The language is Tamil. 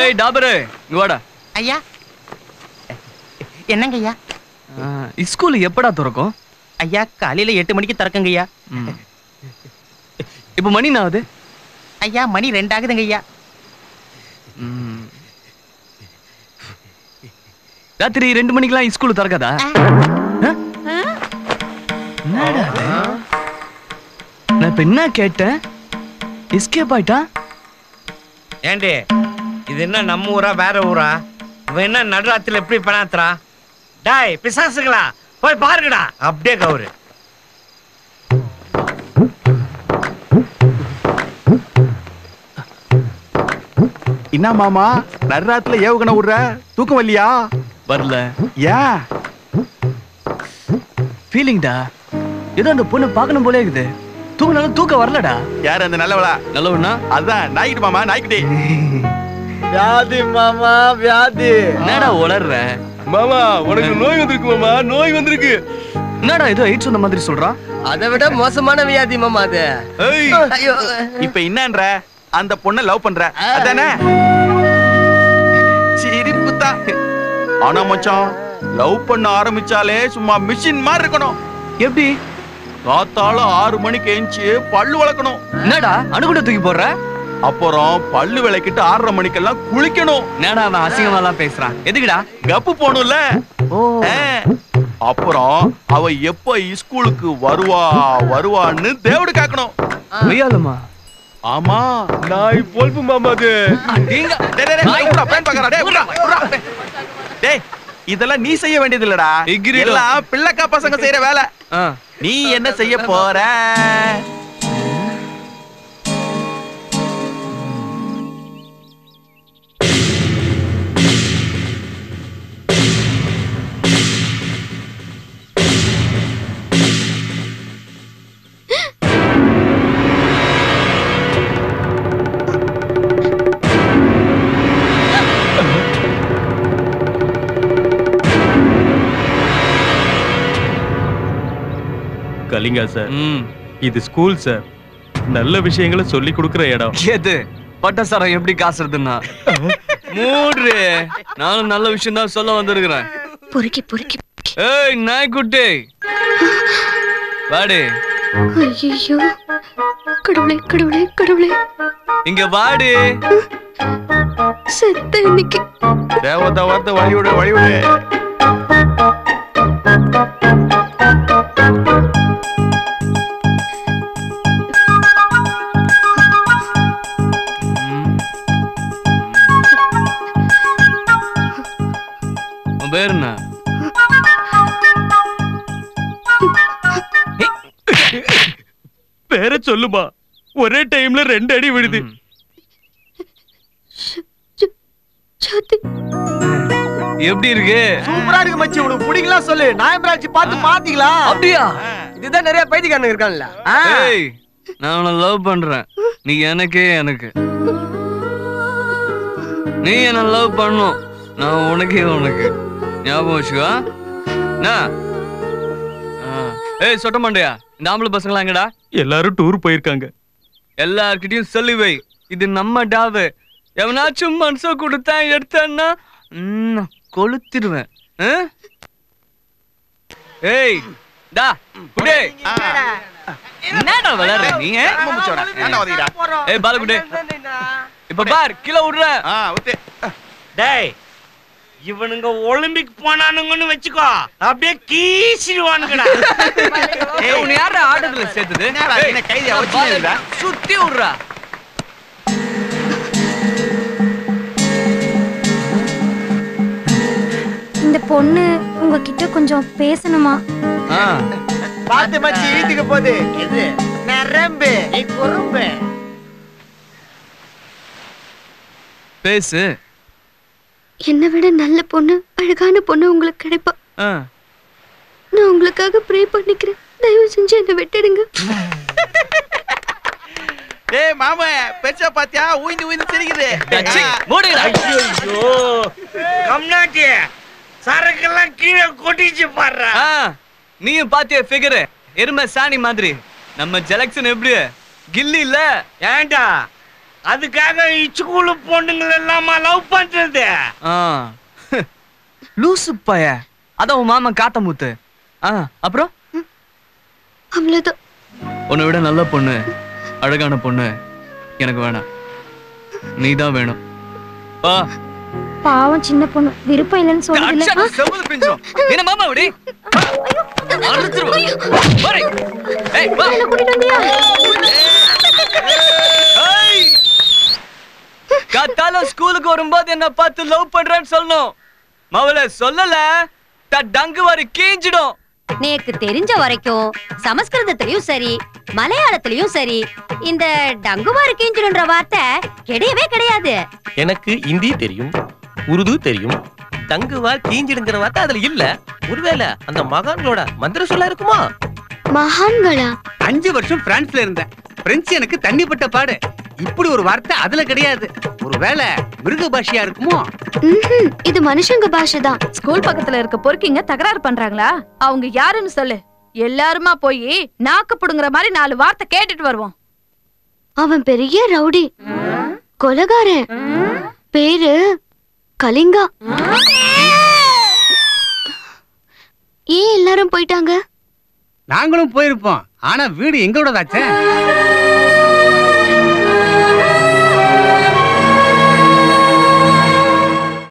ஏய் டாபரு இங்க வாடா ஐயா என்னங்க ஐயா ஸ்கூல் எப்படா திறக்கும் ஐயா காலையில எட்டு மணிக்கு திறக்குங்க ஐயா ம். இப்போ மணி என்ன ஆகுது ஐயா மணி ரெண்டாகுதுங்க ஐயா ம். ராத்திரி ரெண்டு மணிக்கெல்லாம் ஸ்கூல் திறக்காதா ஆ? என்னடா இது? நான் இப்ப என்ன கேட்டேன் எஸ்கேப் ஆயிட்டா ஏண்டி இது என்ன நம்ம ஊரா வேற ஊரா இவன் என்ன நடுராத்திரில எப்படி பண்ணாத்துறா டாய் பிசாசுங்களா போய் பாருங்கடா அப்படியே கவுரு என்ன மாமா நடுராத்துல ஏவுகணை விடுற தூக்கம் வரலையா வரல ஏன் ஃபீலிங்டா ஏதோ அந்த பொண்ணு பார்க்கணும் போலே இருக்குது தூங்கினாலும் தூக்கம் வரலடா யார் அந்த நல்லவளா நல்லவனா அதான் நாய்க்கிட்டு மாமா நாய்க்கிட்டே வியாதி மாமா வியாதி என்னடா உளர்ற மாமா உனக்கு நோய் வந்திருக்கு மாமா நோய் வந்திருக்கு என்னடா ஏதோ எய்ட்ஸ் வந்த மாதிரி சொல்றான் அதை விட மோசமான வியாதி மாமா அது ஏய், ஐயோ இப்ப என்னன்ற அந்த பொண்ண லவ் பண்ற அதானே சிரிப்பு தான் ஆனா மச்சான் லவ் பண்ண ஆரம்பிச்சாலே சும்மா மிஷின் மாதிரி இருக்கணும் எப்படி காத்தால ஆறு மணிக்கு எஞ்சி பல்லு வளர்க்கணும் என்னடா அணுகுண்ட தூக்கி போடுற அப்புறம் பல்லு விளக்கிட்டு ஆறரை மணிக்கெல்லாம் குளிக்கணும் என்னடா அவன் அசிங்கமாலாம் பேசுறான் எதுக்குடா கப்பு போகணும்ல ஓ ஆ, அப்புறம் அவ எப்ப ஸ்கூலுக்கு வருவா வருவான்னு தேவடு காக்கணும் வெய்யாலுமா ஆமா நாய் பொல்பு மாமா அது அடேங்க டேய், டேய், டேய், விட்றா, பேன் பார்க்கறா, டேய், விட்றா, விட்றா. டேய், இதெல்லாம் நீ செய்ய வேண்டியது இல்லடா Agreed. எல்லாம் பிள்ளைக்கா பசங்க செய்யற வேலை ஆ நீ என்ன செய்ய போற கலிங்கா சார் ம் இது ஸ்கூல் சார் நல்ல விஷயங்களை சொல்லி கொடுக்குற இடம் எது பட்டசாரம் எப்படி காசுறதுன்னா மூடு நானும் நல்ல விஷயம் தான் சொல்ல வந்திருக்கிறேன் பொறுக்கி பொறுக்கி ஏய் நாய்க்குட்டி வாடி ஐயோ கடவுளே கடவுளே கடவுளே இங்க வாடி செத்த இன்னைக்கு தேவதை வார்த்தை வழிவிடு வழிவிடு உன் பேர் என்ன பேர சொல்லுமா ஒரே டைம்ல ரெண்டு அடி விழுது ம். சாத்தி எப்படி இருக்கு சூப்பரா இருக்கு மச்சி உனக்கு பிடிக்கலாம் சொல்லு நாயம்பராட்சி பார்த்து மாத்திக்கலாம் அப்படியா இதுதான் நிறைய பைத்தியக்காரனுங்க இருக்கான்ல ஏய் நான் உன்னை லவ் பண்றேன் நீ எனக்கே எனக்கு நீ என்ன லவ் பண்ணும் நான் உனக்கே உனக்கு ஞாபகம் வச்சுக்கோ என்ன? ஆ. ஏய் சொட்ட மாண்டியா இந்த ஆம்பளை பசங்களா எங்கடா எல்லாரும் டூர் போயிருக்காங்க எல்லார்கிட்டயும் சொல்லி வை இது நம்ம டாவு எவனாச்சும் மனச கொடுத்தா எடுத்தான்னா ம், கொளுத்திடுவேன் ஆ? ஏய் டா குடே என்னடா விளையாடுற நீ ஆ? ரொம்ப முச்சோடா. ஏன்டா உதைக்கிறா? ஏய் பாலகுடே இப்ப பார் கீழே விடுற ஆ, ஊத்து. டேய் இவனுங்க ஒலிம்பிக் போனானுங்கன்னு வச்சுக்கோ அப்படியே கீசிடுவானுங்கடா ஏய் உன்னை யாரா ஆட்டத்துல சேர்த்தது என்னடா, ஏய், என்ன கைதியா நான் வச்சுக்கிட்டு பாரு, இருக்கா? சுத்தி விடுறா இந்த பொண்ணு உங்ககிட்ட கொஞ்சம் பேசணுமா ஆ பார்த்து மச்சி வீட்டுக்கு போகுது இது நரம்பு நீ குறும்பு பேசு என்னை விட நல்ல பொண்ணு அழகான பொண்ணு உங்களுக்கு கிடைப்பா ஆ நான் உங்களுக்காக ப்ரே பண்ணிக்கிறேன் தயவு செஞ்சு என்னை விட்டுடுங்க டேய் மாமா பெருசா பாத்தியா ஊய்ந்து ஊய்ந்து சிரிக்குது டச்சி, மூடுங்கடா. ஐயோ கம்னாட்டி சரக்கெல்லாம் கீழே கொட்டிச்சு பாடுறா ஆ நீயும் பாத்திய ஃபிகர் எருமை சாணி மாதிரி நம்ம ஜெலக்ஷன் எப்படி கில்லி இல்ல ஏன்டா அதுக்காக இச்சுக்குழு பொண்ணுங்களை எல்லாமா லவ் பண்றது ஆ லூசு பய அதான் உன் மாமன் காத்த மூத்து ஆ அப்புறம் அவ்வளவுதான் உன்னை விட நல்ல பொண்ணு அழகான பொண்ணு எனக்கு வேணாம் நீ தான் வேணும் வா பாவம் சின்ன பொண்ணு விருப்பம் இல்லைன்னு சொல்லுது அடிச்சா செவுரு பிஞ்சிரும். என்ன மாமா விடி அறுத்துருவேன். போறேன். ஏய், வா. ஏய். காத்தால ஸ்கூலுக்கு வரும்போது என்ன பார்த்து லவ் பண்றேன்னு சொல்லணும் மவள சொல்லல த டங்கு வாரி கீஞ்சிடும் நேக்கு தெரிஞ்ச வரைக்கும் சமஸ்கிருதத்திலயும் சரி மலையாளத்திலயும் சரி இந்த டங்குவாரு கீஞ்சிருன்ற வார்த்தை கிடையவே கிடையாது எனக்கு இந்தி தெரியும் உருது தெரியும் தங்குவார் கீஞ்சிடுங்கிற வார்த்தை அதுல இல்ல ஒருவேளை அந்த மகான்களோட மந்திர சொல்ல இருக்குமா மகான்களா அஞ்சு வருஷம் பிரான்ஸ்ல இருந்தேன் பிரெஞ்சு எனக்கு தண்ணிப்பட்ட பாடு இப்படி ஒரு வார்த்தை அதுல கிடையாது ஒருவேளை மிருக பாஷையா இருக்குமோ ம்ஹும். இது மனுஷங்க பாஷை தான் ஸ்கூல் பக்கத்துல இருக்க பொறுக்கிங்க தகராறு பண்றாங்களா அவங்க யாருன்னு சொல்லு எல்லாருமா போய் நாக்கு புடுங்குற மாதிரி நாலு வார்த்தை கேட்டுட்டு வருவோம் அவன் பெரிய ரவுடி கொலகாரன் பேரு கலிங்கா ஏன் எல்லாரும் போயிட்டாங்க நாங்களும் போயிருப்போம் ஆனா வீடு எங்களோடதாச்சே